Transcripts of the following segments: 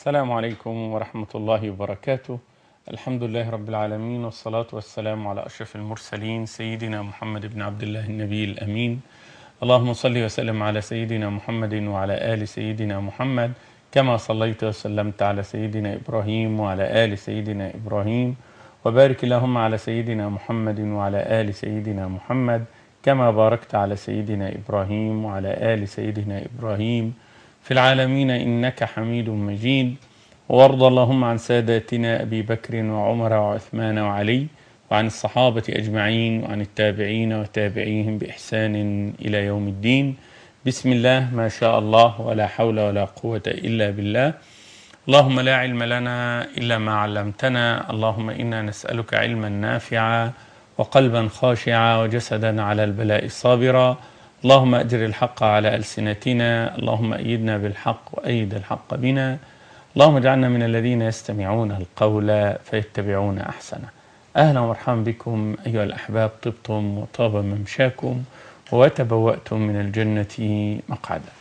السلام عليكم ورحمة الله وبركاته الحمد لله رب العالمين والصلاة والسلام على أشرف المرسلين سيدنا محمد بن عبد الله النبي الأمين اللهم صل وسلم على سيدنا محمد وعلى آل سيدنا محمد كما صليت وسلمت على سيدنا إبراهيم وعلى آل سيدنا إبراهيم وبارك اللهم على سيدنا محمد وعلى آل سيدنا محمد كما باركت على سيدنا إبراهيم وعلى آل سيدنا إبراهيم في العالمين إنك حميد مجيد وارض اللهم عن ساداتنا أبي بكر وعمر وعثمان وعلي وعن الصحابة أجمعين وعن التابعين وتابعيهم بإحسان إلى يوم الدين بسم الله ما شاء الله ولا حول ولا قوة إلا بالله اللهم لا علم لنا إلا ما علمتنا اللهم إنا نسألك علما نافعا وقلبا خاشعا وجسدا على البلاء صابرا اللهم أجر الحق على ألسنتنا اللهم أيدنا بالحق وأيد الحق بنا اللهم اجعلنا من الذين يستمعون القول فيتبعون أحسنه أهلا ومرحبا بكم أيها الأحباب طبتم وطاب ممشاكم وتبوأتم من الجنة مقعدا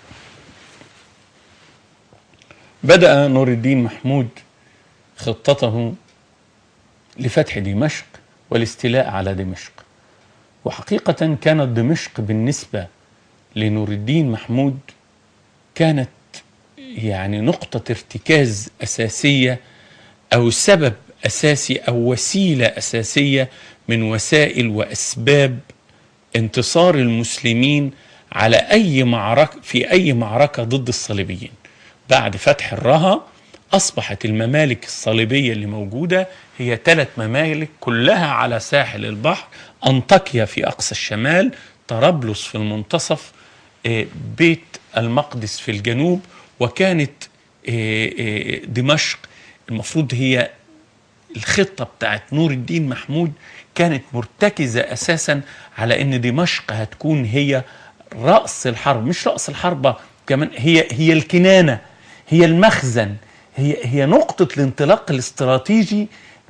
بدأ نور الدين محمود خطته لفتح دمشق والاستيلاء على دمشق وحقيقة كانت دمشق بالنسبة لنور الدين محمود كانت يعني نقطة ارتكاز أساسية أو سبب أساسي أو وسيلة أساسية من وسائل وأسباب انتصار المسلمين على أي معركة في أي معركة ضد الصليبيين بعد فتح الرها أصبحت الممالك الصليبية اللي موجودة هي ثلاث ممالك كلها على ساحل البحر أنطاكيا في أقصى الشمال طرابلس في المنتصف بيت المقدس في الجنوب وكانت دمشق المفروض هي الخطة بتاعت نور الدين محمود كانت مرتكزة أساسا على أن دمشق هتكون هي رأس الحرب مش رأس الحرب كمان هي هي الكنانة هي المخزن هي هي نقطة الانطلاق الاستراتيجي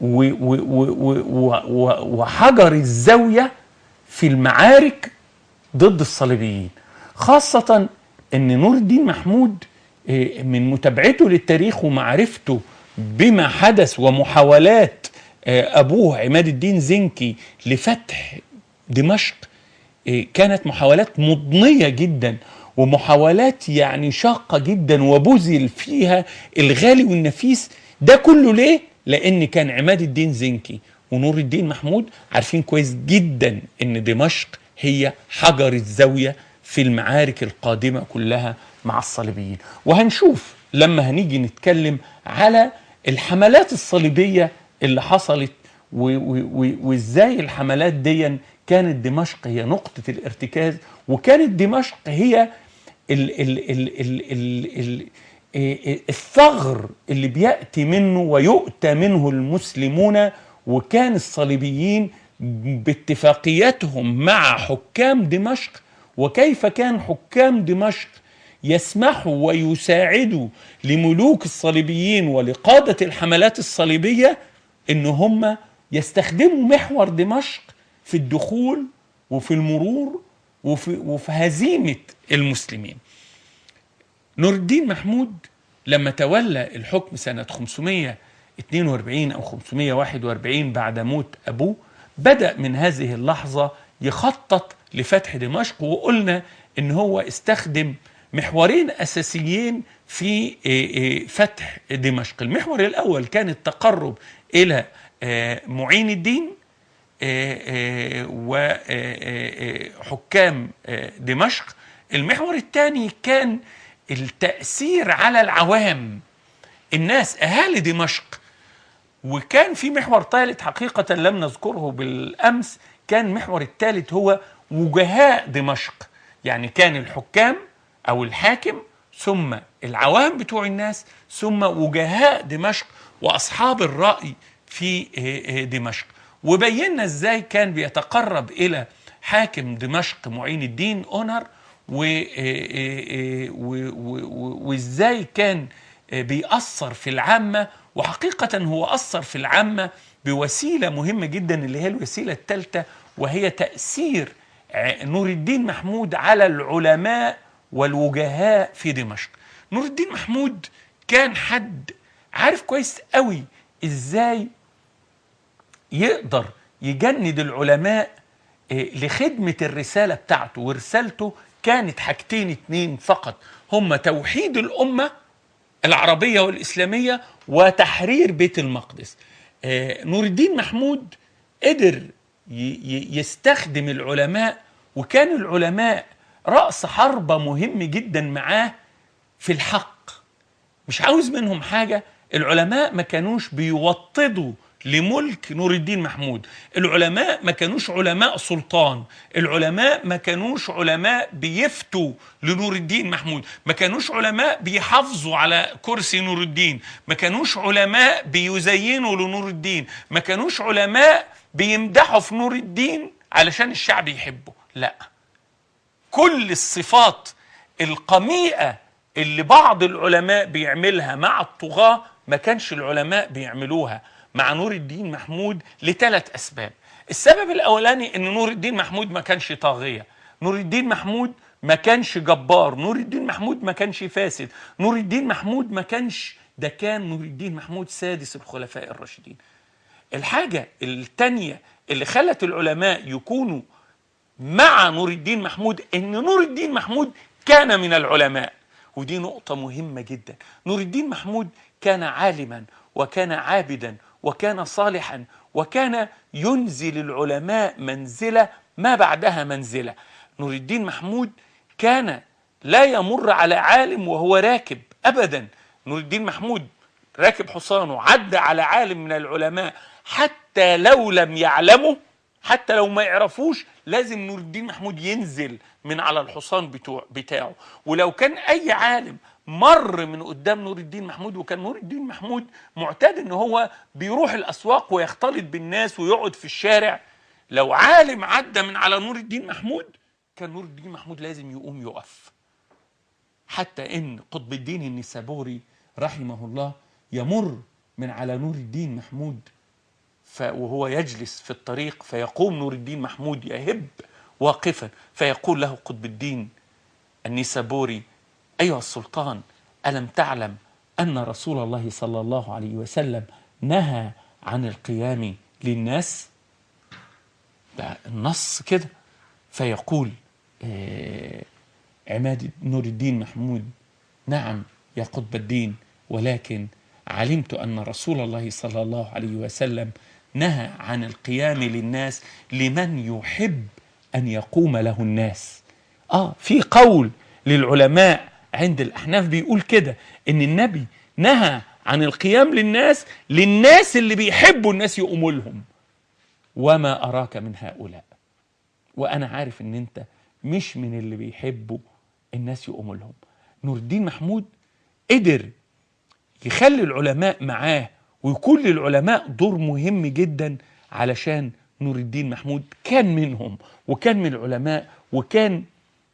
وحجر الزاوية في المعارك ضد الصليبيين خاصة أن نور الدين محمود من متابعته للتاريخ ومعرفته بما حدث ومحاولات أبوه عماد الدين زنكي لفتح دمشق كانت محاولات مضنية جدا ومحاولات يعني شاقة جدا وبذل فيها الغالي والنفيس ده كله ليه؟ لأن كان عماد الدين زنكي ونور الدين محمود عارفين كويس جدا ان دمشق هي حجر الزاوية في المعارك القادمة كلها مع الصليبيين وهنشوف لما هنيجي نتكلم على الحملات الصليبية اللي حصلت وازاي الحملات دي كانت دمشق هي نقطة الارتكاز وكانت دمشق هي ال ال ال ال ال ال الثغر اللي بيأتي منه ويؤتى منه المسلمون وكان الصليبيين باتفاقياتهم مع حكام دمشق وكيف كان حكام دمشق يسمحوا ويساعدوا لملوك الصليبيين ولقادة الحملات الصليبية ان هم يستخدموا محور دمشق في الدخول وفي المرور وفي, وفي هزيمة المسلمين نور الدين محمود لما تولى الحكم سنة 542 أو 541 بعد موت أبوه بدأ من هذه اللحظة يخطط لفتح دمشق وقلنا إن هو استخدم محورين أساسيين في فتح دمشق المحور الأول كان التقرب إلى معين الدين وحكام دمشق المحور الثاني كان التأثير على العوام الناس أهالي دمشق وكان في محور ثالث حقيقة لم نذكره بالأمس كان المحور الثالث هو وجهاء دمشق يعني كان الحكام أو الحاكم ثم العوام بتوع الناس ثم وجهاء دمشق وأصحاب الرأي في دمشق وبينا ازاي كان بيتقرب الى حاكم دمشق معين الدين اونر وازاي كان بيأثر في العامة وحقيقة هو أثر في العامة بوسيلة مهمة جدا اللي هي الوسيلة الثالثة وهي تأثير نور الدين محمود على العلماء والوجهاء في دمشق نور الدين محمود كان حد عارف كويس قوي ازاي يقدر يجند العلماء آه، لخدمة الرسالة بتاعته ورسالته كانت حاجتين اتنين فقط هم توحيد الأمة العربية والإسلامية وتحرير بيت المقدس آه، نور الدين محمود قدر يستخدم العلماء وكان العلماء رأس حربة مهم جدا معاه في الحق مش عاوز منهم حاجة العلماء ما كانوش بيوطدوا لملك نور الدين محمود العلماء ما كانوش علماء سلطان العلماء ما كانوش علماء بيفتوا لنور الدين محمود ما كانوش علماء بيحافظوا على كرسي نور الدين ما كانوش علماء بيزينوا لنور الدين ما كانوش علماء بيمدحوا في نور الدين علشان الشعب يحبه لا كل الصفات القميئة اللي بعض العلماء بيعملها مع الطغاة ما كانش العلماء بيعملوها مع نور الدين محمود لثلاث أسباب السبب الأولاني أن نور الدين محمود ما كانش طاغية نور الدين محمود ما كانش جبار نور الدين محمود ما كانش فاسد نور الدين محمود ما كانش ده كان نور الدين محمود سادس الخلفاء الراشدين الحاجة الثانية اللي خلت العلماء يكونوا مع نور الدين محمود ان نور الدين محمود كان من العلماء ودي نقطة مهمة جدا نور الدين محمود كان عالما وكان عابدا وكان صالحا وكان ينزل العلماء منزلة ما بعدها منزلة نور الدين محمود كان لا يمر على عالم وهو راكب أبدا نور الدين محمود راكب حصانه عدى على عالم من العلماء حتى لو لم يعلمه حتى لو ما يعرفوش لازم نور الدين محمود ينزل من على الحصان بتوع بتاعه ولو كان اي عالم مر من قدام نور الدين محمود وكان نور الدين محمود معتاد ان هو بيروح الاسواق ويختلط بالناس ويقعد في الشارع لو عالم عدى من على نور الدين محمود كان نور الدين محمود لازم يقوم يقف حتى ان قطب الدين النسابوري رحمه الله يمر من على نور الدين محمود وهو يجلس في الطريق فيقوم نور الدين محمود يهب واقفا فيقول له قطب الدين النيسابوري أيها السلطان ألم تعلم أن رسول الله صلى الله عليه وسلم نهى عن القيام للناس ده النص كده فيقول آه عماد نور الدين محمود نعم يا قطب الدين ولكن علمت أن رسول الله صلى الله عليه وسلم نهى عن القيام للناس لمن يحب أن يقوم له الناس آه في قول للعلماء عند الأحناف بيقول كده إن النبي نهى عن القيام للناس للناس اللي بيحبوا الناس يقوموا لهم وما أراك من هؤلاء وأنا عارف إن أنت مش من اللي بيحبوا الناس يقوموا لهم نور الدين محمود قدر يخلي العلماء معاه ويكون للعلماء دور مهم جدا علشان نور الدين محمود كان منهم وكان من العلماء وكان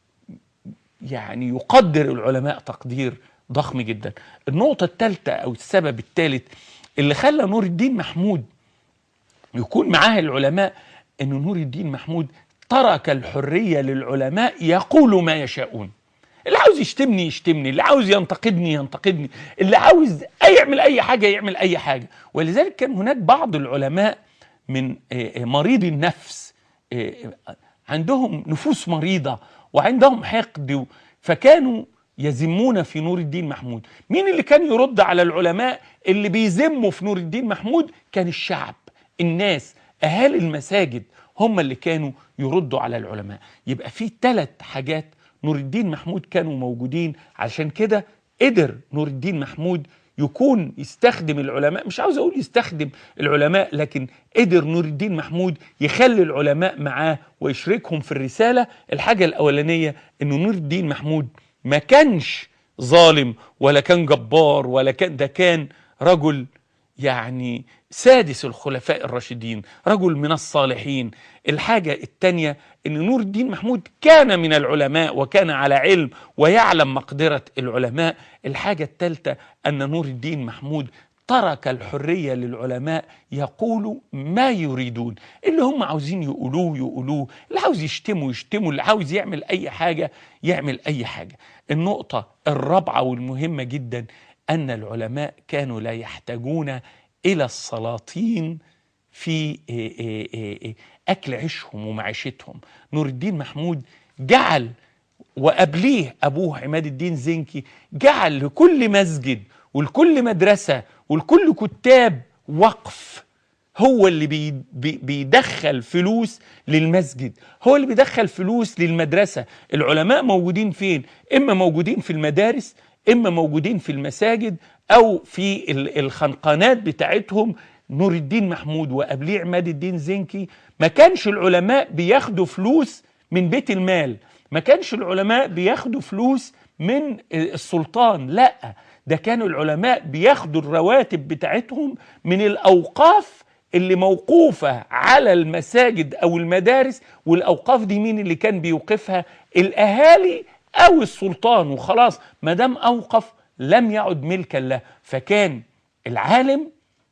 يعني يقدر العلماء تقدير ضخم جدا النقطة الثالثة أو السبب الثالث اللي خلى نور الدين محمود يكون معاه العلماء أن نور الدين محمود ترك الحرية للعلماء يقولوا ما يشاءون اللي عاوز يشتمني يشتمني اللي عاوز ينتقدني ينتقدني اللي عاوز يعمل أي حاجة يعمل أي حاجة ولذلك كان هناك بعض العلماء من آه، آه، مريض النفس آه، عندهم نفوس مريضة وعندهم حقد فكانوا يذمون في نور الدين محمود مين اللي كان يرد على العلماء اللي بيذموا في نور الدين محمود كان الشعب الناس أهالي المساجد هم اللي كانوا يردوا على العلماء يبقى في ثلاث حاجات نور الدين محمود كانوا موجودين عشان كده قدر نور الدين محمود يكون يستخدم العلماء مش عاوز اقول يستخدم العلماء لكن قدر نور الدين محمود يخلي العلماء معاه ويشركهم في الرساله الحاجه الاولانيه انه نور الدين محمود ما كانش ظالم ولا كان جبار ولا كان ده كان رجل يعني سادس الخلفاء الراشدين رجل من الصالحين الحاجة الثانية أن نور الدين محمود كان من العلماء وكان على علم ويعلم مقدرة العلماء الحاجة الثالثة أن نور الدين محمود ترك الحرية للعلماء يقولوا ما يريدون اللي هم عاوزين يقولوه يقولوه اللي عاوز يشتموا يشتموا اللي عاوز يعمل أي حاجة يعمل أي حاجة النقطة الرابعة والمهمة جدا ان العلماء كانوا لا يحتاجون الى السلاطين في إيه إيه إيه اكل عيشهم ومعيشتهم نور الدين محمود جعل وقبليه ابوه عماد الدين زنكي جعل لكل مسجد ولكل مدرسه ولكل كتاب وقف هو اللي بي بي بيدخل فلوس للمسجد هو اللي بيدخل فلوس للمدرسة العلماء موجودين فين إما موجودين في المدارس إما موجودين في المساجد أو في الخنقانات بتاعتهم نور الدين محمود وقبليه عماد الدين زنكي ما كانش العلماء بياخدوا فلوس من بيت المال ما كانش العلماء بياخدوا فلوس من السلطان لا ده كانوا العلماء بياخدوا الرواتب بتاعتهم من الأوقاف اللي موقوفة على المساجد أو المدارس والأوقاف دي مين اللي كان بيوقفها الأهالي أو السلطان وخلاص ما دام أوقف لم يعد ملكا له فكان العالم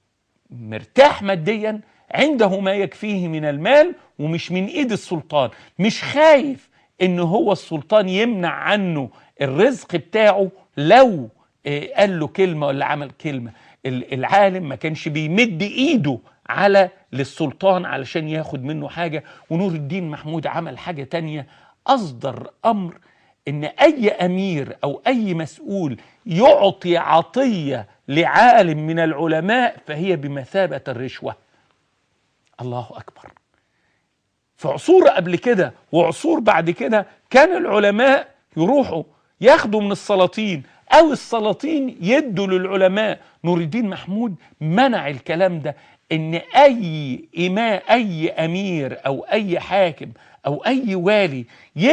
مرتاح ماديا عنده ما يكفيه من المال ومش من ايد السلطان مش خايف ان هو السلطان يمنع عنه الرزق بتاعه لو قال له كلمة ولا عمل كلمة العالم ما كانش بيمد ايده على للسلطان علشان ياخد منه حاجة ونور الدين محمود عمل حاجة تانية أصدر أمر إن أي أمير أو أي مسؤول يعطي عطية لعالم من العلماء فهي بمثابة الرشوة الله أكبر في عصور قبل كده وعصور بعد كده كان العلماء يروحوا ياخدوا من السلاطين أو السلاطين يدوا للعلماء نور الدين محمود منع الكلام ده ان اي إماء اي امير او اي حاكم او اي والي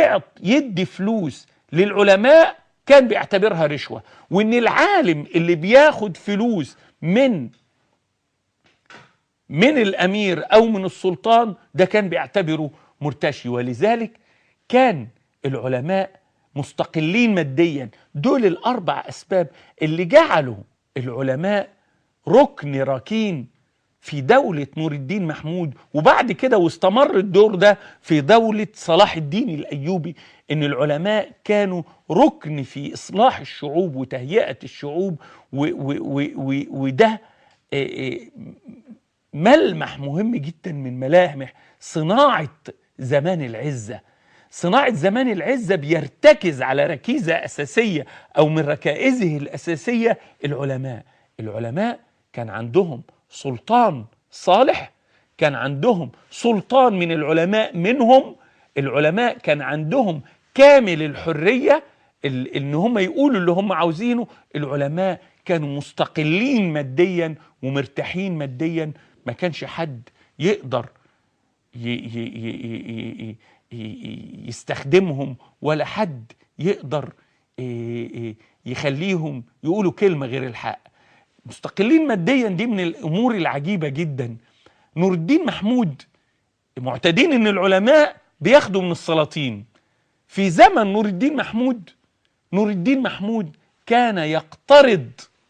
يدي فلوس للعلماء كان بيعتبرها رشوه وان العالم اللي بياخد فلوس من من الامير او من السلطان ده كان بيعتبره مرتشي ولذلك كان العلماء مستقلين ماديا دول الاربع اسباب اللي جعلوا العلماء ركن ركين في دولة نور الدين محمود وبعد كده واستمر الدور ده في دولة صلاح الدين الأيوبي إن العلماء كانوا ركن في إصلاح الشعوب وتهيئة الشعوب و و و و وده ملمح مهم جدا من ملامح صناعة زمان العزة صناعة زمان العزة بيرتكز على ركيزة أساسية أو من ركائزه الأساسية العلماء العلماء كان عندهم سلطان صالح كان عندهم سلطان من العلماء منهم العلماء كان عندهم كامل الحرية ان هم يقولوا اللي هم عاوزينه العلماء كانوا مستقلين ماديا ومرتاحين ماديا ما كانش حد يقدر يستخدمهم ولا حد يقدر يخليهم يقولوا كلمة غير الحق مستقلين ماديا دي من الامور العجيبه جدا نور الدين محمود معتادين ان العلماء بياخدوا من السلاطين في زمن نور الدين محمود نور الدين محمود كان يقترض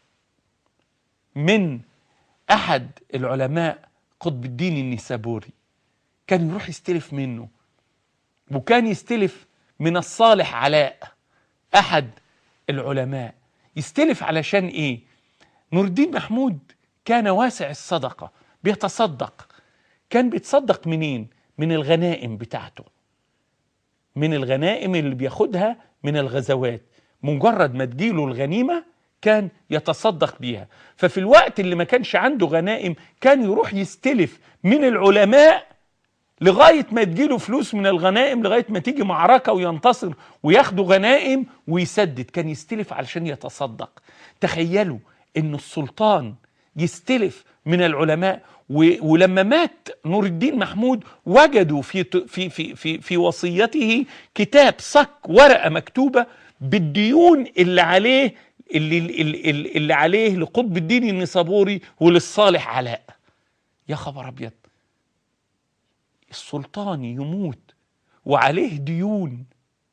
من احد العلماء قطب الدين النسابوري كان يروح يستلف منه وكان يستلف من الصالح علاء احد العلماء يستلف علشان ايه نور الدين محمود كان واسع الصدقة بيتصدق كان بيتصدق منين؟ من الغنائم بتاعته من الغنائم اللي بياخدها من الغزوات مجرد ما تجيله الغنيمة كان يتصدق بيها ففي الوقت اللي ما كانش عنده غنائم كان يروح يستلف من العلماء لغاية ما تجيله فلوس من الغنائم لغاية ما تيجي معركة وينتصر وياخدوا غنائم ويسدد كان يستلف علشان يتصدق تخيلوا ان السلطان يستلف من العلماء ولما مات نور الدين محمود وجدوا في في في في, في وصيته كتاب صك ورقه مكتوبه بالديون اللي عليه اللي, اللي, اللي عليه لقطب الدين النسابوري وللصالح علاء يا خبر ابيض السلطان يموت وعليه ديون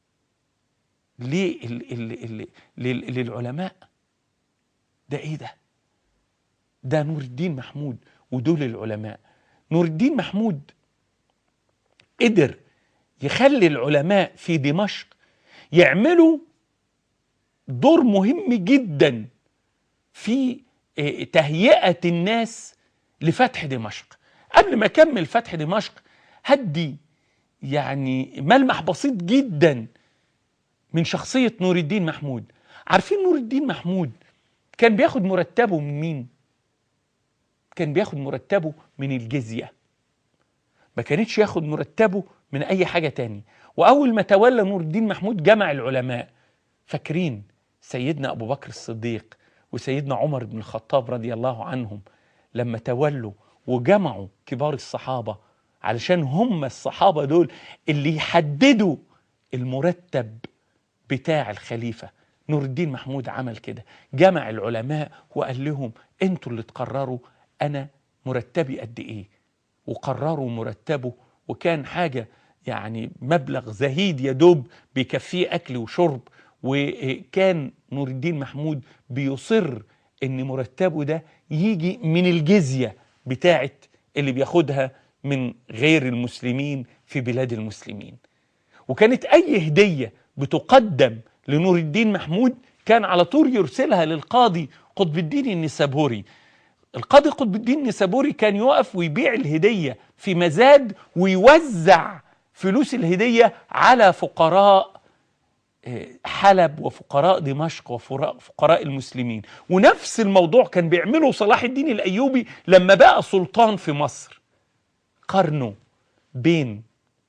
ليه للعلماء ده ايه ده ده نور الدين محمود ودول العلماء نور الدين محمود قدر يخلي العلماء في دمشق يعملوا دور مهم جدا في آه، تهيئة الناس لفتح دمشق قبل ما أكمل فتح دمشق هدي يعني ملمح بسيط جدا من شخصية نور الدين محمود عارفين نور الدين محمود كان بياخد مرتبه من مين؟ كان بياخد مرتبه من الجزية ما كانتش ياخد مرتبه من أي حاجة تاني وأول ما تولى نور الدين محمود جمع العلماء فاكرين سيدنا أبو بكر الصديق وسيدنا عمر بن الخطاب رضي الله عنهم لما تولوا وجمعوا كبار الصحابة علشان هم الصحابة دول اللي يحددوا المرتب بتاع الخليفة نور الدين محمود عمل كده جمع العلماء وقال لهم انتوا اللي تقرروا انا مرتبي قد ايه وقرروا مرتبه وكان حاجة يعني مبلغ زهيد يدوب بيكفيه أكل وشرب وكان نور الدين محمود بيصر ان مرتبه ده يجي من الجزية بتاعت اللي بياخدها من غير المسلمين في بلاد المسلمين وكانت أي هدية بتقدم لنور الدين محمود كان على طول يرسلها للقاضي قطب الدين النسابوري القاضي قطب الدين النسابوري كان يقف ويبيع الهدية في مزاد ويوزع فلوس الهدية على فقراء آه، حلب وفقراء دمشق وفقراء المسلمين ونفس الموضوع كان بيعمله صلاح الدين الأيوبي لما بقى سلطان في مصر قارنوا بين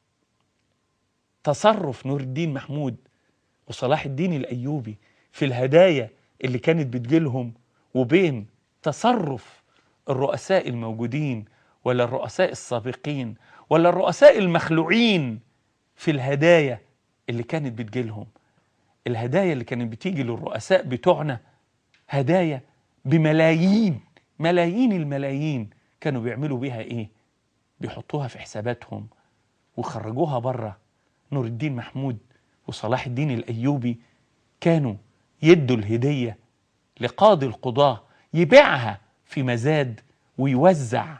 تصرف نور الدين محمود وصلاح الدين الأيوبي في الهدايا اللي كانت بتجيلهم وبين تصرف الرؤساء الموجودين ولا الرؤساء السابقين ولا الرؤساء المخلوعين في الهدايا اللي كانت بتجيلهم الهدايا اللي كانت بتيجي للرؤساء بتوعنا هدايا بملايين ملايين الملايين كانوا بيعملوا بيها ايه بيحطوها في حساباتهم وخرجوها بره نور الدين محمود وصلاح الدين الايوبي كانوا يدوا الهديه لقاضي القضاه يبيعها في مزاد ويوزع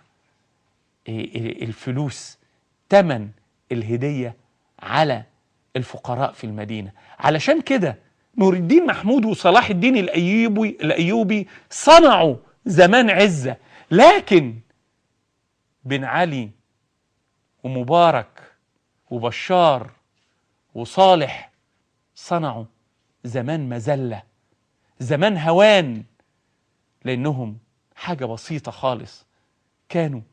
الفلوس تمن الهديه على الفقراء في المدينه علشان كده نور الدين محمود وصلاح الدين الايوبي الايوبي صنعوا زمان عزه لكن بن علي ومبارك وبشار وصالح صنعوا زمان مذله زمان هوان لانهم حاجه بسيطه خالص كانوا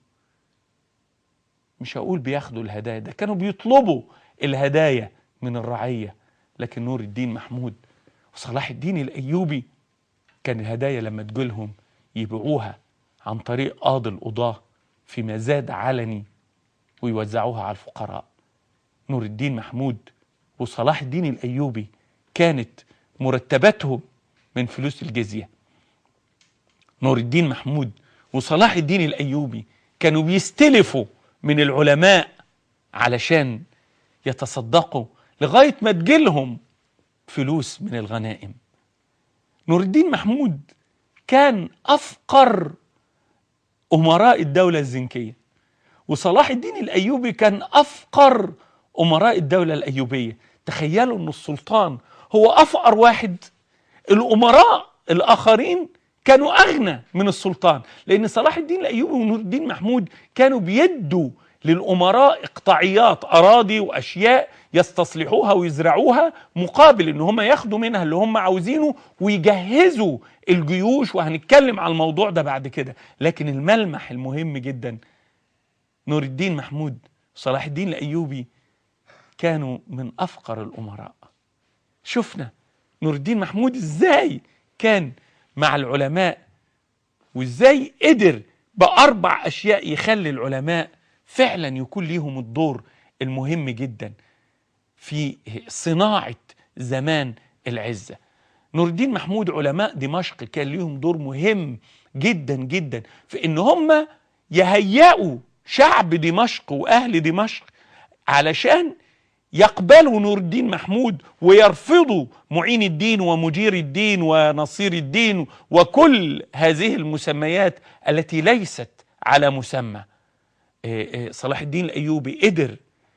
مش هقول بياخدوا الهدايا ده كانوا بيطلبوا الهدايا من الرعيه لكن نور الدين محمود وصلاح الدين الايوبي كان الهدايا لما تجيلهم يبيعوها عن طريق قاضي القضاه في مزاد علني ويوزعوها على الفقراء نور الدين محمود وصلاح الدين الايوبي كانت مرتباتهم من فلوس الجزيه نور الدين محمود وصلاح الدين الايوبي كانوا بيستلفوا من العلماء علشان يتصدقوا لغايه ما تجيلهم فلوس من الغنائم نور الدين محمود كان افقر امراء الدوله الزنكيه وصلاح الدين الايوبي كان افقر امراء الدوله الايوبيه تخيلوا ان السلطان هو افقر واحد الامراء الاخرين كانوا اغنى من السلطان لان صلاح الدين الايوبي ونور الدين محمود كانوا بيدوا للامراء اقطاعيات اراضي واشياء يستصلحوها ويزرعوها مقابل ان هم ياخدوا منها اللي هم عاوزينه ويجهزوا الجيوش وهنتكلم على الموضوع ده بعد كده لكن الملمح المهم جدا نور الدين محمود صلاح الدين الايوبي كانوا من افقر الامراء شفنا نور الدين محمود ازاي كان مع العلماء وازاي قدر باربع اشياء يخلي العلماء فعلا يكون ليهم الدور المهم جدا في صناعه زمان العزه نور الدين محمود علماء دمشق كان ليهم دور مهم جدا جدا في ان هم يهيئوا شعب دمشق واهل دمشق علشان يقبلوا نور الدين محمود ويرفضوا معين الدين ومدير الدين ونصير الدين وكل هذه المسميات التي ليست على مسمى صلاح الدين الايوبي قدر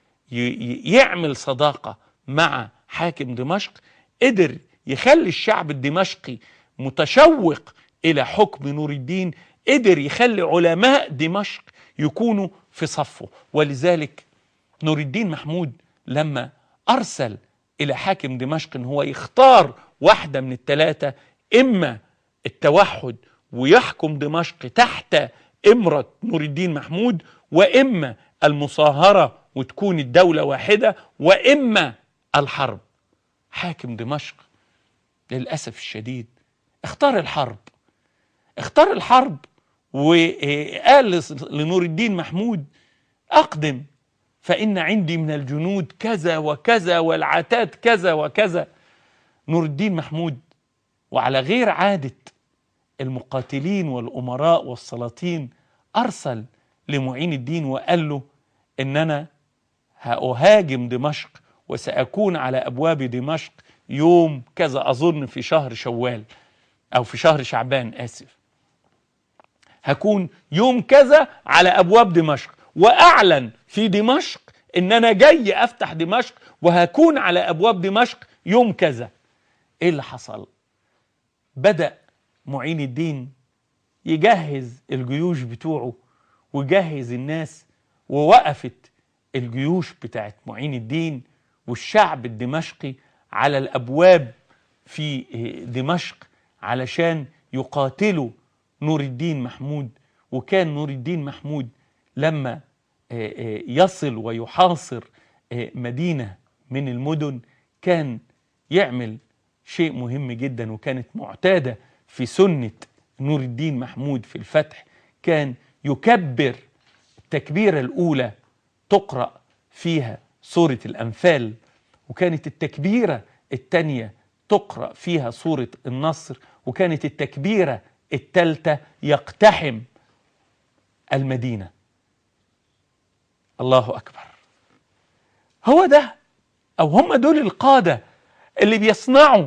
يعمل صداقه مع حاكم دمشق قدر يخلي الشعب الدمشقي متشوق إلى حكم نور الدين قدر يخلي علماء دمشق يكونوا في صفه ولذلك نور الدين محمود لما أرسل إلى حاكم دمشق إن هو يختار واحدة من الثلاثة إما التوحد ويحكم دمشق تحت إمرة نور الدين محمود وإما المصاهرة وتكون الدولة واحدة وإما الحرب حاكم دمشق للأسف الشديد اختار الحرب اختار الحرب وقال لنور الدين محمود أقدم فإن عندي من الجنود كذا وكذا والعتاد كذا وكذا نور الدين محمود وعلى غير عادة المقاتلين والأمراء والسلاطين أرسل لمعين الدين وقال له إن أنا هأهاجم دمشق وسأكون على أبواب دمشق يوم كذا أظن في شهر شوال أو في شهر شعبان آسف هكون يوم كذا على أبواب دمشق وأعلن في دمشق إن أنا جاي أفتح دمشق وهكون على أبواب دمشق يوم كذا إيه اللي حصل؟ بدأ معين الدين يجهز الجيوش بتوعه وجهز الناس ووقفت الجيوش بتاعت معين الدين والشعب الدمشقي على الابواب في دمشق علشان يقاتلوا نور الدين محمود وكان نور الدين محمود لما يصل ويحاصر مدينه من المدن كان يعمل شيء مهم جدا وكانت معتاده في سنه نور الدين محمود في الفتح كان يكبر التكبيره الاولى تقرا فيها سوره الانفال وكانت التكبيره الثانيه تقرا فيها سوره النصر وكانت التكبيره الثالثه يقتحم المدينه الله اكبر هو ده او هم دول القاده اللي بيصنعوا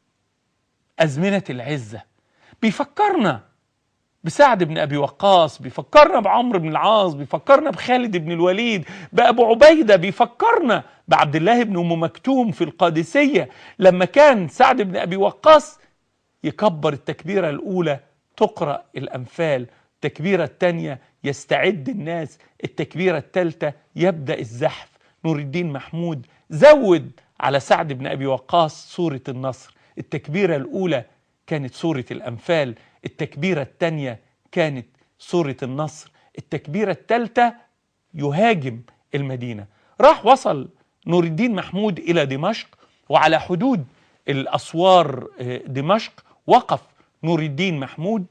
ازمنه العزه بيفكرنا بسعد بن ابي وقاص بيفكرنا بعمرو بن العاص بيفكرنا بخالد بن الوليد بابو عبيده بيفكرنا بعبد الله بن ام مكتوم في القادسيه لما كان سعد بن ابي وقاص يكبر التكبيره الاولى تقرا الانفال التكبيره الثانيه يستعد الناس التكبيره الثالثه يبدا الزحف نور الدين محمود زود على سعد بن ابي وقاص سوره النصر التكبيره الاولى كانت سوره الانفال التكبيرة الثانية كانت سورة النصر التكبيرة الثالثة يهاجم المدينة راح وصل نور الدين محمود إلى دمشق وعلى حدود الأسوار دمشق وقف نور الدين محمود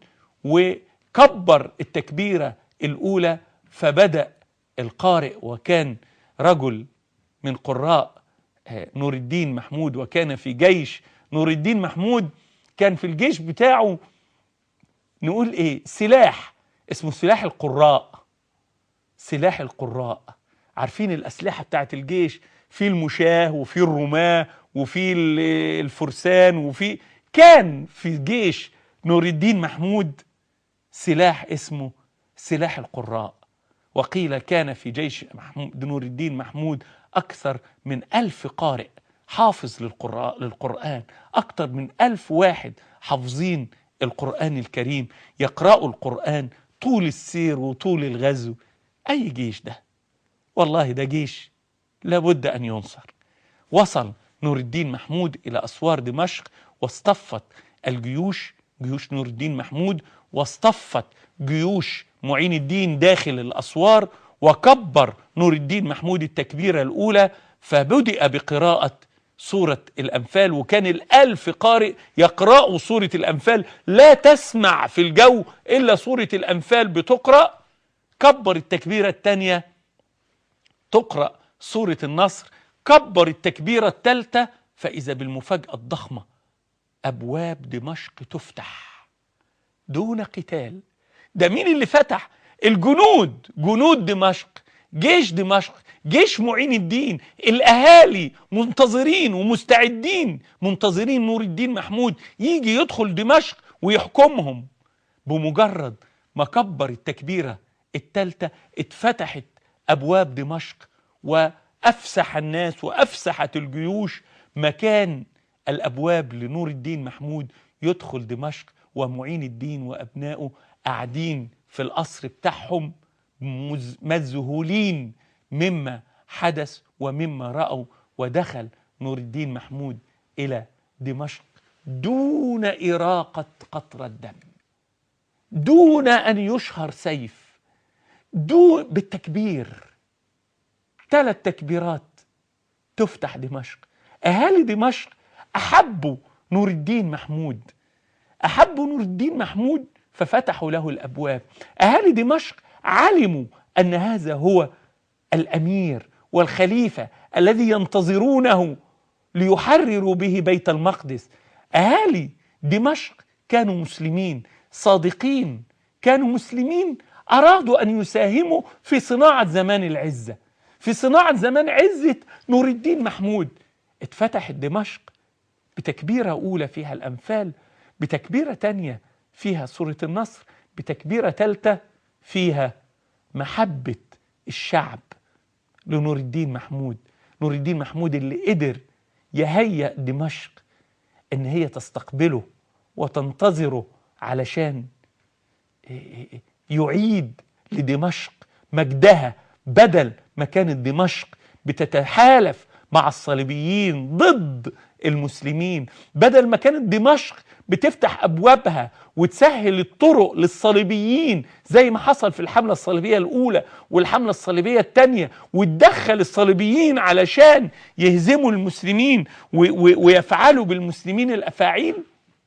وكبر التكبيرة الأولى فبدأ القارئ وكان رجل من قراء نور الدين محمود وكان في جيش نور الدين محمود كان في الجيش بتاعه نقول ايه سلاح اسمه سلاح القراء سلاح القراء عارفين الاسلحه بتاعت الجيش في المشاه وفي الرماه وفي الفرسان وفي كان في جيش نور الدين محمود سلاح اسمه سلاح القراء وقيل كان في جيش محمود نور الدين محمود أكثر من ألف قارئ حافظ للقراء للقرآن أكثر من ألف واحد حافظين القرآن الكريم يقرأوا القرآن طول السير وطول الغزو أي جيش ده والله ده جيش لابد أن ينصر وصل نور الدين محمود إلى أسوار دمشق واصطفت الجيوش جيوش نور الدين محمود واصطفت جيوش معين الدين داخل الأسوار وكبر نور الدين محمود التكبيرة الأولى فبدأ بقراءة سورة الأنفال وكان الألف قارئ يقرأوا سورة الأنفال لا تسمع في الجو إلا سورة الأنفال بتقرأ كبر التكبيرة الثانية تقرأ سورة النصر كبر التكبيرة الثالثة فإذا بالمفاجأة الضخمة أبواب دمشق تفتح دون قتال ده مين اللي فتح الجنود جنود دمشق جيش دمشق جيش معين الدين الاهالي منتظرين ومستعدين منتظرين نور الدين محمود يجي يدخل دمشق ويحكمهم بمجرد ما كبر التكبيره الثالثه اتفتحت ابواب دمشق وافسح الناس وافسحت الجيوش مكان الابواب لنور الدين محمود يدخل دمشق ومعين الدين وأبنائه قاعدين في القصر بتاعهم مز- مذهولين مما حدث ومما رأوا ودخل نور الدين محمود إلى دمشق دون إراقة قطرة دم دون أن يشهر سيف دون بالتكبير ثلاث تكبيرات تفتح دمشق أهالي دمشق أحبوا نور الدين محمود أحبوا نور الدين محمود ففتحوا له الأبواب أهالي دمشق علموا أن هذا هو الأمير والخليفة الذي ينتظرونه ليحرروا به بيت المقدس أهالي دمشق كانوا مسلمين صادقين كانوا مسلمين أرادوا أن يساهموا في صناعة زمان العزة في صناعة زمان عزة نور الدين محمود اتفتحت دمشق بتكبيرة أولى فيها الأنفال بتكبيرة تانية فيها سورة النصر بتكبيرة تالتة فيها محبة الشعب لنور الدين محمود نور الدين محمود اللي قدر يهيأ دمشق ان هي تستقبله وتنتظره علشان يعيد لدمشق مجدها بدل ما كانت دمشق بتتحالف مع الصليبيين ضد المسلمين بدل ما كانت دمشق بتفتح ابوابها وتسهل الطرق للصليبيين زي ما حصل في الحمله الصليبيه الاولى والحمله الصليبيه الثانيه وتدخل الصليبيين علشان يهزموا المسلمين و- و- ويفعلوا بالمسلمين الافاعيل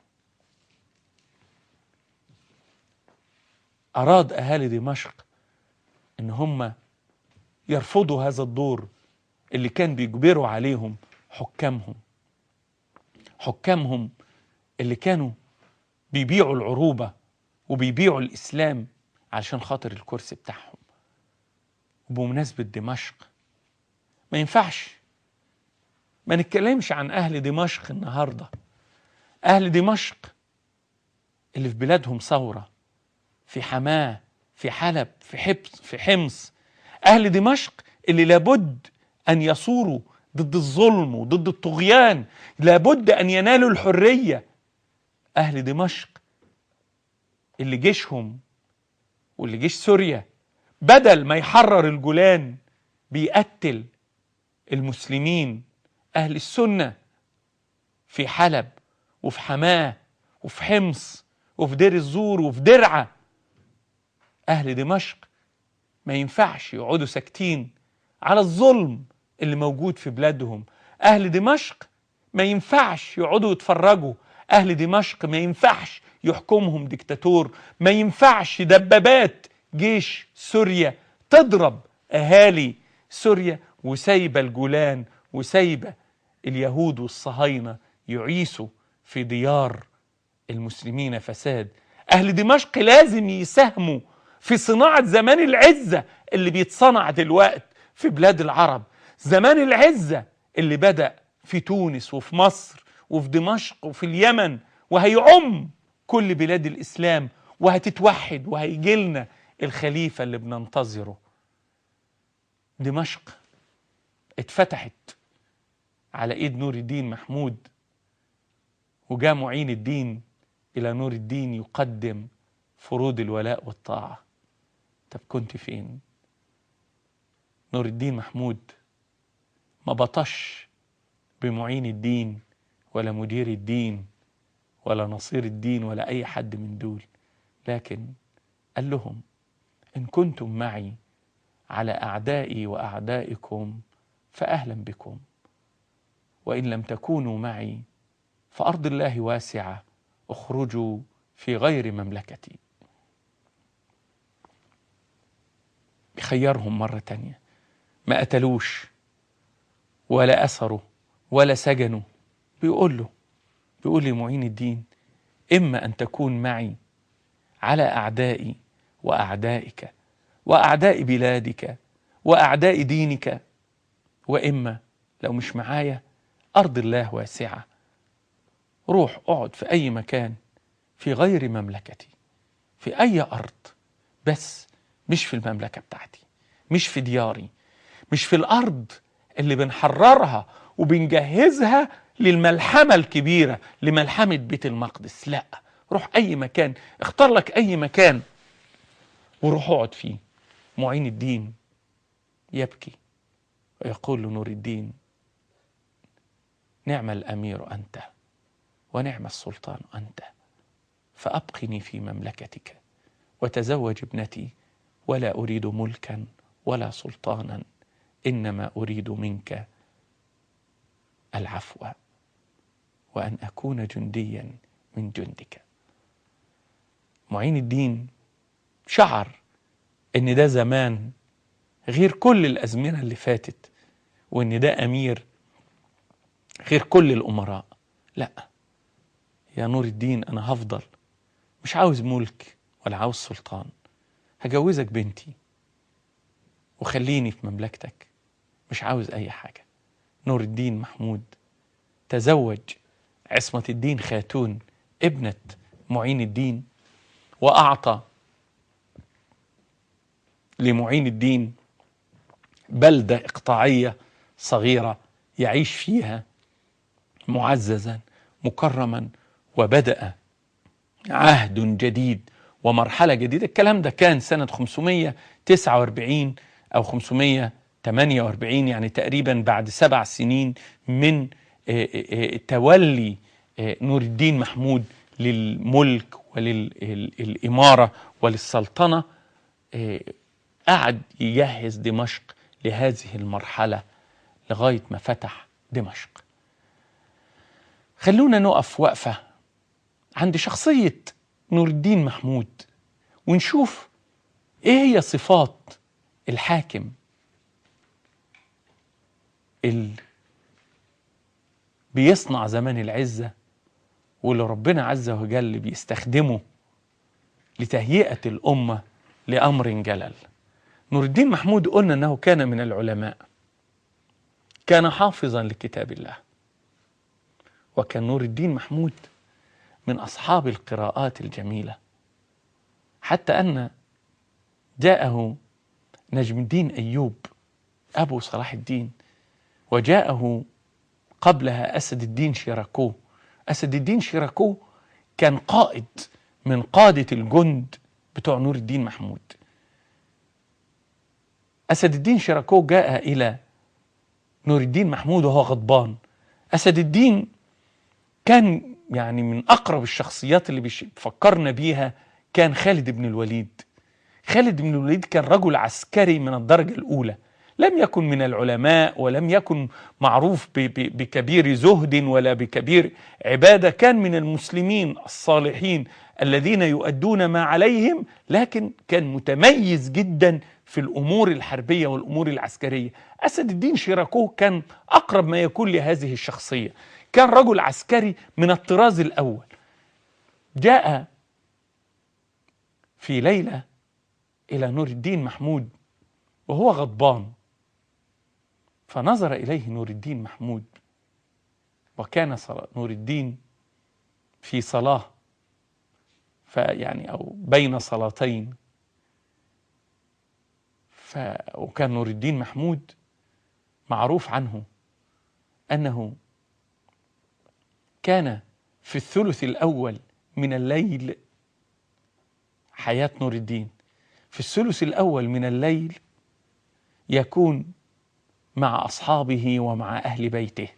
اراد اهالي دمشق ان هم يرفضوا هذا الدور اللي كان بيجبروا عليهم حكامهم حكامهم اللي كانوا بيبيعوا العروبة وبيبيعوا الإسلام علشان خاطر الكرسي بتاعهم وبمناسبة دمشق ما ينفعش ما نتكلمش عن أهل دمشق النهاردة أهل دمشق اللي في بلادهم ثورة في حماة في حلب في حبس في حمص أهل دمشق اللي لابد أن يصوروا ضد الظلم وضد الطغيان لابد أن ينالوا الحرية أهل دمشق اللي جيشهم واللي جيش سوريا بدل ما يحرر الجولان بيقتل المسلمين أهل السنة في حلب وفي حماه وفي حمص وفي دير الزور وفي درعا أهل دمشق ما ينفعش يقعدوا ساكتين على الظلم اللي موجود في بلادهم أهل دمشق ما ينفعش يقعدوا يتفرجوا أهل دمشق ما ينفعش يحكمهم ديكتاتور ما ينفعش دبابات جيش سوريا تضرب أهالي سوريا وسايبة الجولان وسايبة اليهود والصهاينة يعيسوا في ديار المسلمين فساد أهل دمشق لازم يساهموا في صناعة زمان العزة اللي بيتصنع دلوقت في بلاد العرب زمان العزة اللي بدأ في تونس وفي مصر وفي دمشق وفي اليمن وهيعم كل بلاد الإسلام وهتتوحد وهيجيلنا الخليفة اللي بننتظره دمشق اتفتحت على ايد نور الدين محمود وجاء معين الدين الى نور الدين يقدم فروض الولاء والطاعه طب كنت فين نور الدين محمود ما بطش بمعين الدين ولا مدير الدين ولا نصير الدين ولا اي حد من دول لكن قال لهم ان كنتم معي على اعدائي واعدائكم فاهلا بكم وان لم تكونوا معي فارض الله واسعه اخرجوا في غير مملكتي خيرهم مرة تانية ما قتلوش ولا أسروا ولا سجنوا بيقول له بيقول لمعين الدين إما أن تكون معي على أعدائي وأعدائك وأعداء بلادك وأعداء دينك وإما لو مش معايا أرض الله واسعة روح اقعد في أي مكان في غير مملكتي في أي أرض بس مش في المملكة بتاعتي مش في دياري مش في الأرض اللي بنحررها وبنجهزها للملحمة الكبيرة لملحمة بيت المقدس لا روح أي مكان اختار لك أي مكان وروح اقعد فيه معين الدين يبكي ويقول لنور الدين نعم الأمير أنت ونعم السلطان أنت فأبقني في مملكتك وتزوج ابنتي ولا أريد ملكا ولا سلطانا إنما أريد منك العفو وأن أكون جنديا من جندك معين الدين شعر ان ده زمان غير كل الازمنه اللي فاتت وان ده امير غير كل الامراء لا يا نور الدين انا هفضل مش عاوز ملك ولا عاوز سلطان هجوزك بنتي وخليني في مملكتك مش عاوز اي حاجه نور الدين محمود تزوج عصمه الدين خاتون ابنه معين الدين واعطى لمعين الدين بلده اقطاعيه صغيره يعيش فيها معززا مكرما وبدا عهد جديد ومرحله جديده الكلام ده كان سنه 549 او 548 يعني تقريبا بعد سبع سنين من تولي نور الدين محمود للملك وللإمارة وللسلطنة قعد يجهز دمشق لهذه المرحلة لغاية ما فتح دمشق خلونا نقف وقفة عند شخصية نور الدين محمود ونشوف ايه هي صفات الحاكم اللي بيصنع زمان العزة واللي ربنا عز وجل بيستخدمه لتهيئة الأمة لأمر جلل نور الدين محمود قلنا أنه كان من العلماء كان حافظا لكتاب الله وكان نور الدين محمود من أصحاب القراءات الجميلة حتى أن جاءه نجم الدين أيوب أبو صلاح الدين وجاءه قبلها أسد الدين شيراكو أسد الدين شيراكو كان قائد من قادة الجند بتوع نور الدين محمود أسد الدين شيراكو جاء إلى نور الدين محمود وهو غضبان أسد الدين كان يعني من أقرب الشخصيات اللي بيفكرنا بيها كان خالد بن الوليد خالد بن الوليد كان رجل عسكري من الدرجة الأولى لم يكن من العلماء ولم يكن معروف بكبير زهد ولا بكبير عبادة كان من المسلمين الصالحين الذين يؤدون ما عليهم لكن كان متميز جدا في الأمور الحربية والأمور العسكرية أسد الدين شيراكوه كان أقرب ما يكون لهذه الشخصية كان رجل عسكري من الطراز الأول جاء في ليلة إلى نور الدين محمود وهو غضبان فنظر إليه نور الدين محمود وكان صلاة نور الدين في صلاة فيعني أو بين صلاتين ف وكان نور الدين محمود معروف عنه أنه كان في الثلث الأول من الليل حياة نور الدين في الثلث الأول من الليل يكون مع أصحابه ومع أهل بيته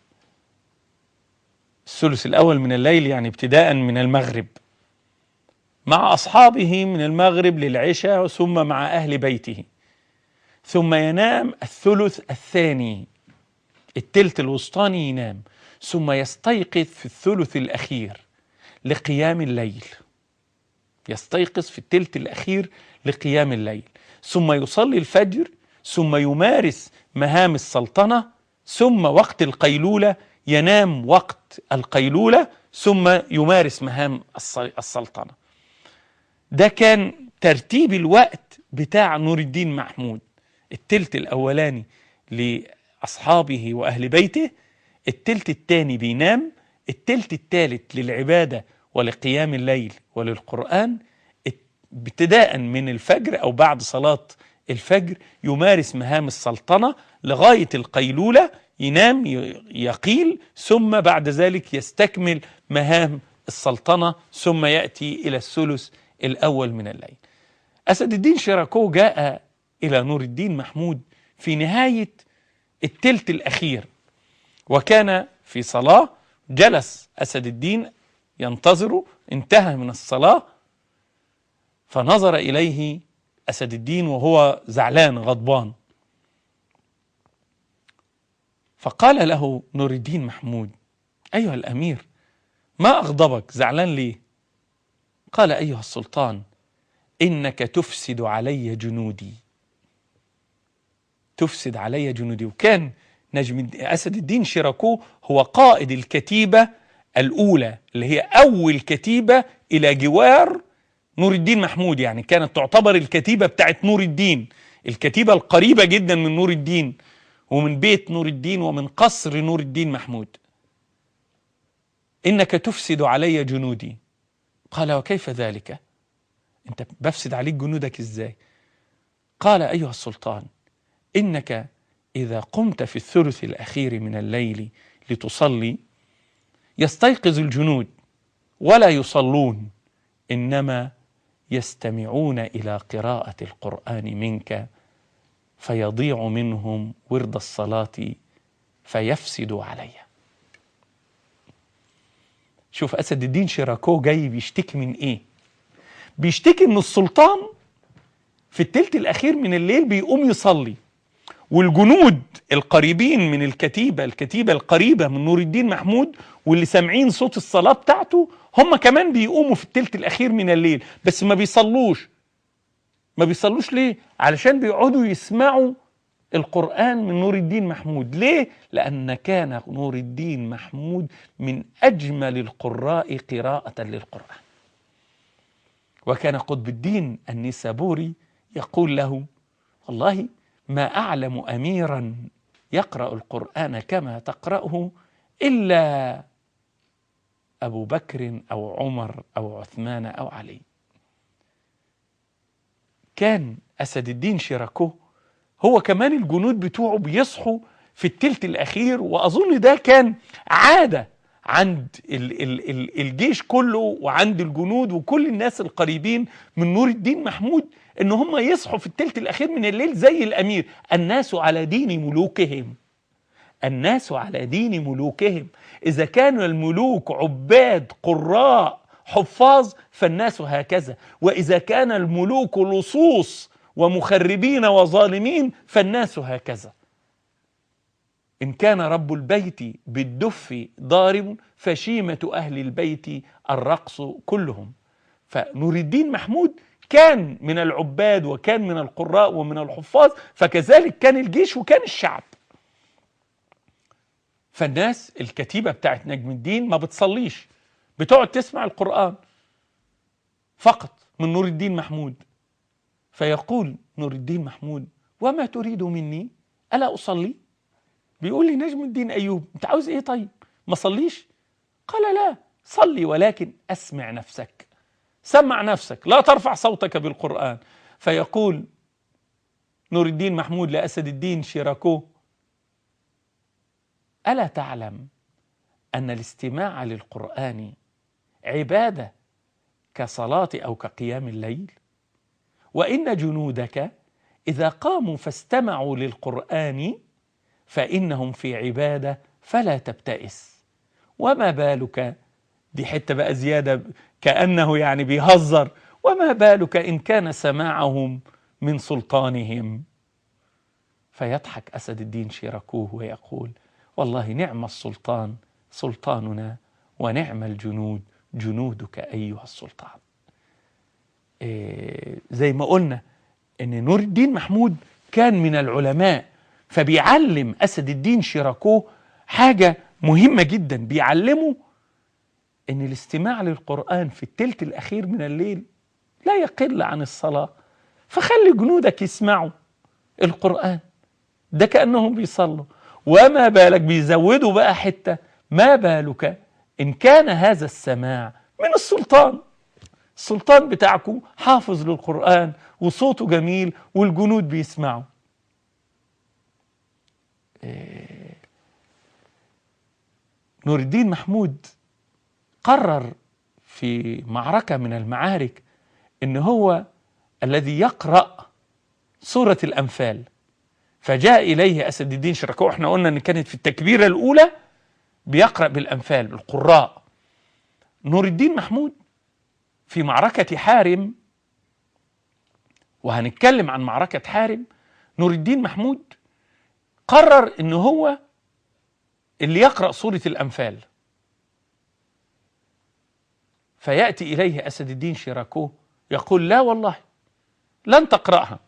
الثلث الأول من الليل يعني ابتداء من المغرب مع أصحابه من المغرب للعشاء ثم مع أهل بيته ثم ينام الثلث الثاني التلت الوسطاني ينام ثم يستيقظ في الثلث الأخير لقيام الليل يستيقظ في التلت الأخير لقيام الليل ثم يصلي الفجر ثم يمارس مهام السلطنة ثم وقت القيلولة ينام وقت القيلولة ثم يمارس مهام السلطنة ده كان ترتيب الوقت بتاع نور الدين محمود التلت الأولاني لأصحابه وأهل بيته التلت الثاني بينام التلت الثالث للعبادة ولقيام الليل وللقرآن ابتداء من الفجر أو بعد صلاة الفجر يمارس مهام السلطنة لغاية القيلولة ينام يقيل ثم بعد ذلك يستكمل مهام السلطنة ثم يأتي إلى الثلث الأول من الليل أسد الدين شيراكو جاء إلى نور الدين محمود في نهاية التلت الأخير وكان في صلاة جلس أسد الدين ينتظر انتهى من الصلاة فنظر إليه أسد الدين وهو زعلان غضبان فقال له نور الدين محمود أيها الأمير ما أغضبك زعلان ليه قال أيها السلطان إنك تفسد علي جنودي تفسد علي جنودي وكان نجم أسد الدين شيراكو هو قائد الكتيبة الأولى اللي هي أول كتيبة إلى جوار نور الدين محمود يعني كانت تعتبر الكتيبة بتاعت نور الدين الكتيبة القريبة جدا من نور الدين ومن بيت نور الدين ومن قصر نور الدين محمود إنك تفسد علي جنودي قال وكيف ذلك أنت بفسد عليك جنودك إزاي قال أيها السلطان إنك إذا قمت في الثلث الأخير من الليل لتصلي يستيقظ الجنود ولا يصلون إنما يستمعون إلى قراءة القرآن منك فيضيع منهم ورد الصلاة فيفسدوا علي شوف أسد الدين شيراكو جاي بيشتكي من إيه بيشتكي إن السلطان في التلت الأخير من الليل بيقوم يصلي والجنود القريبين من الكتيبة الكتيبة القريبة من نور الدين محمود واللي سامعين صوت الصلاة بتاعته هم كمان بيقوموا في التلت الأخير من الليل بس ما بيصلوش ما بيصلوش ليه؟ علشان بيقعدوا يسمعوا القرآن من نور الدين محمود ليه؟ لأن كان نور الدين محمود من أجمل القراء قراءة للقرآن وكان قطب الدين النسابوري يقول له والله ما أعلم أميرا يقرأ القرآن كما تقرأه إلا أبو بكر أو عمر أو عثمان أو علي كان أسد الدين شيراكو هو كمان الجنود بتوعه بيصحوا في التلت الأخير وأظن ده كان عادة عند ال ال ال الجيش كله وعند الجنود وكل الناس القريبين من نور الدين محمود ان هم يصحوا في التلت الاخير من الليل زي الامير الناس على دين ملوكهم الناس على دين ملوكهم اذا كان الملوك عباد قراء حفاظ فالناس هكذا واذا كان الملوك لصوص ومخربين وظالمين فالناس هكذا إن كان رب البيت بالدف ضارب فشيمة أهل البيت الرقص كلهم فنور الدين محمود كان من العباد وكان من القراء ومن الحفاظ فكذلك كان الجيش وكان الشعب فالناس الكتيبة بتاعت نجم الدين ما بتصليش بتقعد تسمع القرآن فقط من نور الدين محمود فيقول نور الدين محمود وما تريد مني ألا أصلي بيقول لي نجم الدين أيوب أنت عاوز إيه طيب ما صليش قال لا صلي ولكن أسمع نفسك سمع نفسك لا ترفع صوتك بالقرآن فيقول نور الدين محمود لأسد الدين شيراكو ألا تعلم أن الاستماع للقرآن عبادة كصلاة أو كقيام الليل وإن جنودك إذا قاموا فاستمعوا للقرآن فإنهم في عبادة فلا تبتئس وما بالك دي حتة بقى زيادة كأنه يعني بيهزر وما بالك إن كان سماعهم من سلطانهم فيضحك أسد الدين شيراكوه ويقول والله نعم السلطان سلطاننا ونعم الجنود جنودك أيها السلطان إيه زي ما قلنا ان نور الدين محمود كان من العلماء فبيعلم اسد الدين شيراكوه حاجه مهمه جدا بيعلمه ان الاستماع للقران في التلت الاخير من الليل لا يقل عن الصلاه فخلي جنودك يسمعوا القران ده كانهم بيصلوا وما بالك بيزودوا بقى حته ما بالك ان كان هذا السماع من السلطان السلطان بتاعكم حافظ للقرآن وصوته جميل والجنود بيسمعوا نور الدين محمود قرر في معركة من المعارك إن هو الذي يقرأ سورة الأنفال فجاء إليه أسد الدين شركوه احنا قلنا إن كانت في التكبيرة الأولى بيقرأ بالأنفال بالقراء نور الدين محمود في معركة حارم وهنتكلم عن معركة حارم نور الدين محمود قرر إن هو اللي يقرأ سورة الأنفال فيأتي إليه أسد الدين شيراكوه يقول لا والله لن تقرأها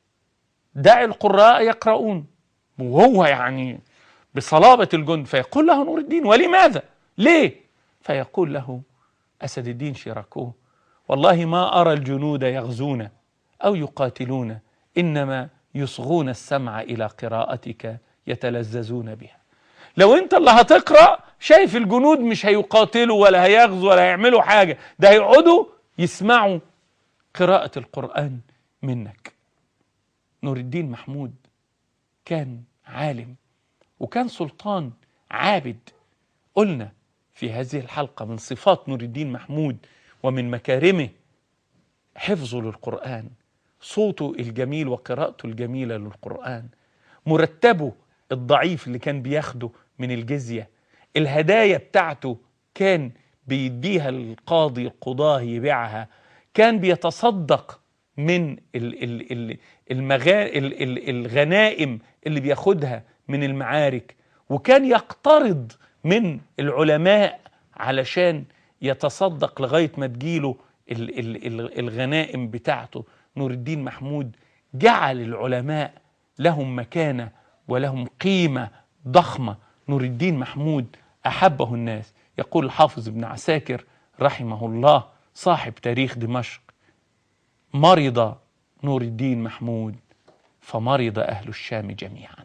دع القراء يقرؤون وهو يعني بصلابة الجند فيقول له نور الدين ولماذا ليه فيقول له أسد الدين شيراكوه والله ما أرى الجنود يغزون أو يقاتلون إنما يصغون السمع إلى قراءتك يتلذذون بها لو انت اللي هتقرا شايف الجنود مش هيقاتلوا ولا هيغزوا ولا هيعملوا حاجه ده هيقعدوا يسمعوا قراءه القران منك نور الدين محمود كان عالم وكان سلطان عابد قلنا في هذه الحلقه من صفات نور الدين محمود ومن مكارمه حفظه للقران صوته الجميل وقراءته الجميله للقران مرتبه الضعيف اللي كان بياخده من الجزية الهدايا بتاعته كان بيديها القاضي القضاه يبيعها كان بيتصدق من ال ال ال المغا ال ال الغنائم اللي بياخدها من المعارك وكان يقترض من العلماء علشان يتصدق لغاية ما تجيله ال ال ال الغنائم بتاعته نور الدين محمود جعل العلماء لهم مكانه ولهم قيمة ضخمة نور الدين محمود أحبه الناس يقول الحافظ ابن عساكر رحمه الله صاحب تاريخ دمشق مرض نور الدين محمود فمرض أهل الشام جميعا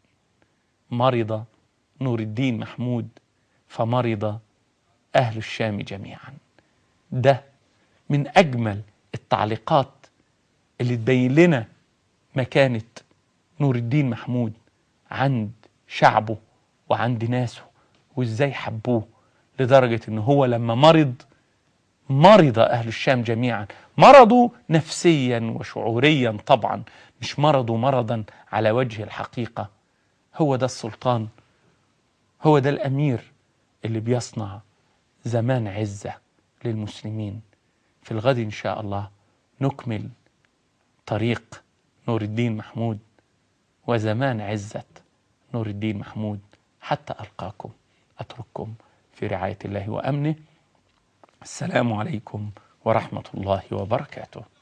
مرض نور الدين محمود فمرض أهل الشام جميعا ده من أجمل التعليقات اللي تبين لنا مكانة نور الدين محمود عند شعبه وعند ناسه وازاي حبوه لدرجة ان هو لما مرض مرض اهل الشام جميعا مرضوا نفسيا وشعوريا طبعا مش مرضوا مرضا على وجه الحقيقة هو ده السلطان هو ده الامير اللي بيصنع زمان عزة للمسلمين في الغد ان شاء الله نكمل طريق نور الدين محمود وزمان عزة نور الدين محمود حتى ألقاكم أترككم في رعاية الله وأمنه السلام عليكم ورحمة الله وبركاته